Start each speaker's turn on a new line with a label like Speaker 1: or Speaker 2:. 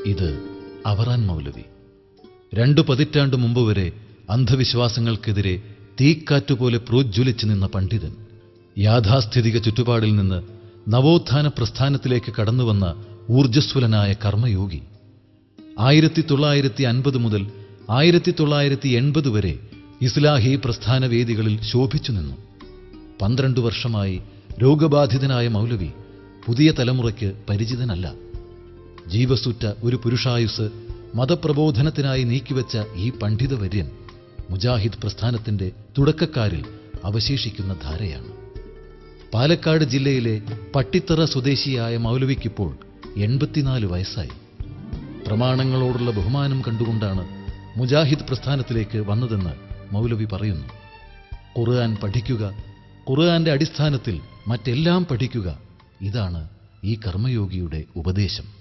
Speaker 1: ഇത് അവറാൻ മൗലവി രണ്ടു പതിറ്റാണ്ട് മുമ്പ് വരെ അന്ധവിശ്വാസങ്ങൾക്കെതിരെ തീക്കാറ്റുപോലെ പ്രോജ്വലിച്ചു നിന്ന പണ്ഡിതൻ യാഥാസ്ഥിതിക ചുറ്റുപാടിൽ നിന്ന് നവോത്ഥാന പ്രസ്ഥാനത്തിലേക്ക് കടന്നുവന്ന ഊർജ്ജസ്വലനായ കർമ്മയോഗി ആയിരത്തി തൊള്ളായിരത്തി അൻപത് മുതൽ ആയിരത്തി തൊള്ളായിരത്തി എൺപത് വരെ ഇസ്ലാഹി പ്രസ്ഥാന വേദികളിൽ ശോഭിച്ചു നിന്നു പന്ത്രണ്ട് വർഷമായി രോഗബാധിതനായ മൗലവി പുതിയ തലമുറയ്ക്ക് പരിചിതനല്ല ജീവസുറ്റ ഒരു പുരുഷായുസ് മതപ്രബോധനത്തിനായി നീക്കിവെച്ച ഈ പണ്ഡിതവര്യൻ മുജാഹിദ് പ്രസ്ഥാനത്തിന്റെ തുടക്കക്കാരിൽ അവശേഷിക്കുന്ന ധാരയാണ് പാലക്കാട് ജില്ലയിലെ പട്ടിത്തറ സ്വദേശിയായ മൗലവിക്കിപ്പോൾ എൺപത്തിനാല് വയസ്സായി പ്രമാണങ്ങളോടുള്ള ബഹുമാനം കണ്ടുകൊണ്ടാണ് മുജാഹിദ് പ്രസ്ഥാനത്തിലേക്ക് വന്നതെന്ന് മൗലവി പറയുന്നു ഖുർആൻ പഠിക്കുക ഖുർആന്റെ അടിസ്ഥാനത്തിൽ മറ്റെല്ലാം പഠിക്കുക ഇതാണ് ഈ കർമ്മയോഗിയുടെ ഉപദേശം